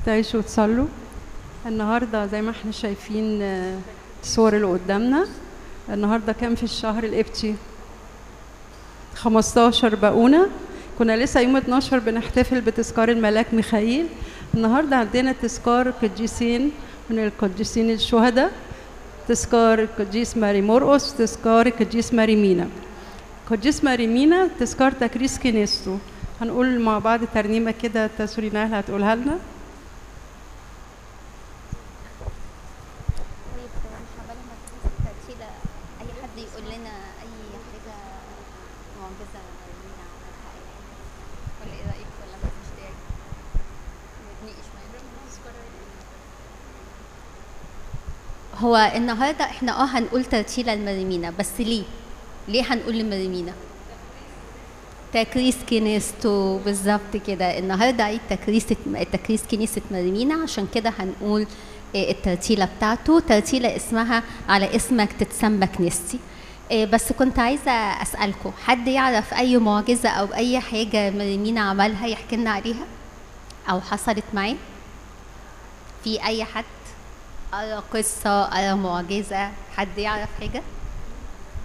تعيشوا وتصلوا النهارده زي ما احنا شايفين آه، الصور اللي قدامنا النهارده كام في الشهر القبطي 15 بقونة كنا لسه يوم 12 بنحتفل بتذكار الملاك ميخائيل النهارده عندنا تذكار قديسين من القديسين الشهداء تذكار القديس ماري مرقس تذكار القديس ماري مينا قديس ماري مينا تذكار تكريس كنيسته هنقول مع بعض ترنيمة كده تسورينال هتقولها لنا طيب مش عبال ما تخلص الترتيلة أي حد يقول لنا أي حاجة معجزة مرمينا عملها أي حاجة ولا إيه رأيك ولا مفيش داعي نتناقش هو النهاردة احنا اه هنقول ترتيلة لمريمينا بس ليه؟ ليه هنقول لمريمينا؟ تكريس كنيسته بالظبط كده النهارده عيد تكريس تكريس كنيسه مريمينا عشان كده هنقول آه، الترتيله بتاعته ترتيله اسمها على اسمك تتسمى كنيستي آه، بس كنت عايزه اسالكم حد يعرف اي معجزه او اي حاجه مريمينا عملها يحكي لنا عليها او حصلت معاه في اي حد قرا قصه قرا معجزه حد يعرف حاجه